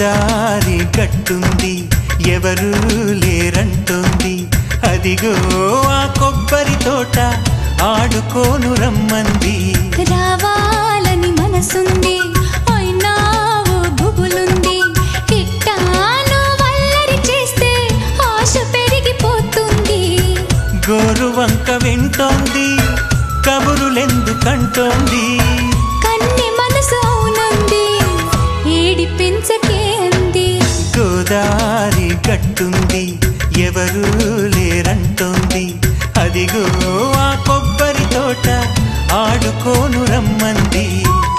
గోదారి గట్టుంది ఎవరు లేరంటోంది అదిగో ఆ కొబ్బరి తోట ఆడుకోను రమ్మంది రావాలని మనసుంది అయినా ఓ గుబులుంది కిట్టాను వల్లరి చేస్తే ఆశ పెరిగిపోతుంది గోరు వంక వింటోంది కబురులెందుకంటోంది కన్ని మనసు అవునంది ఏడి పెంచకే అంది గోదారి గట్టుంది ఎవరు లేరంటోంది అదిగో ఆ కొబ్బరి తోట ఆడుకోను రమ్మంది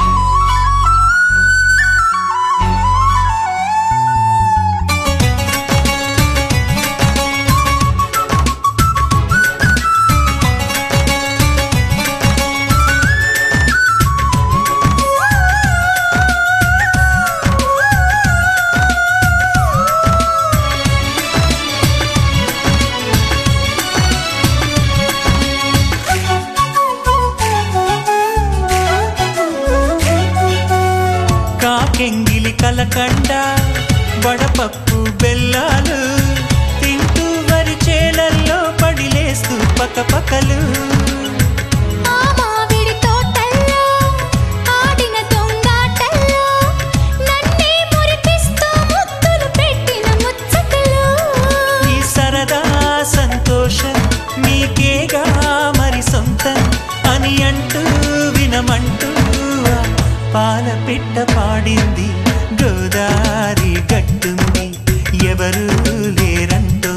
కాకెంగిలి కలకండ వడపప్పు బెల్లాలు తింటూ వరి చేలల్లో పడిలేస్తూ పకపకలు ఆ మామిడి తోటల్లో ఆడిన దొంగాటల్లో నన్నే మురిపిస్తూ ముద్దులు పెట్టిన ముచ్చటలు ఈ సరదా సంతోషం నీకేగా మరి సొంతం అని అంటూ వినమంటూ ఆ పాల పిట్ట పాడింది గోదారి గట్టుంది ఎవరు లేరంటూ